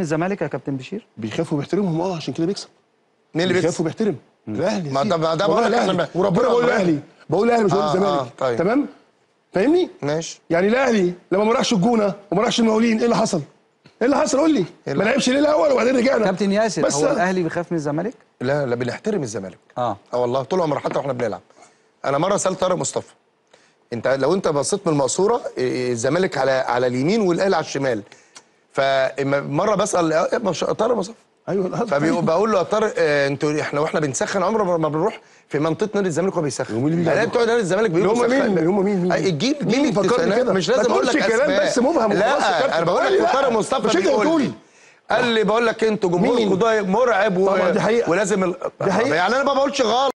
الزمالك يا كابتن بشير بيخاف وبيحترمهم اه عشان كده بيكسب مين اللي بيخاف بيكسب؟ وبيحترم الاهلي ما ده- ما ده والله بقول لك الاهلي احنا ب- وربنا طول بقول عمرنا. الاهلي بقول الاهلي مش بقول آه، الزمالك آه، طيب. تمام فاهمني ماشي يعني الاهلي لما ما راحش الجونه وما راحش المقاولين ايه اللي حصل ايه اللي حصل قول لي اللي ما لعبش ليه الاول وبعدين رجعنا كابتن ياسر بس هو الاهلي بيخاف من الزمالك لا لا بنحترم الزمالك اه اه والله طول عمرنا حتى واحنا بنلعب انا مره سالت طارق مصطفى انت لو انت بصيت من المقصوره إيه، الزمالك على على اليمين والاهلي على الشمال فمره بسال آه، مش- طارق مصطفى ايوه الأهلي. فبقول له يا طارق آه، انتوا احنا واحنا بنسخن عمر ما بنروح في منطقه نادي الزمالك وهو بيسخن هم اللي بيجي الاقي عندهم. بتوع نادي الزمالك بيقولوا هم مين؟ سخن. هم مين؟ مين؟ آه، الجيل مين جيل فكرني التسعينات. كده؟ مش ما لازم اقول لك تقولش كلام أسماء. بس مبهم وخلاص يا لا كابتن. انا بقول قول لي لك لا. طارق مصطفى مش انت بيقول بتقول. لي قال لي بقول لك انتوا جمهور مين؟ قضايا مرعب و... طبعا دي حقيقة. ولازم ال... دي حقيقة. يعني انا ما بقولش غلط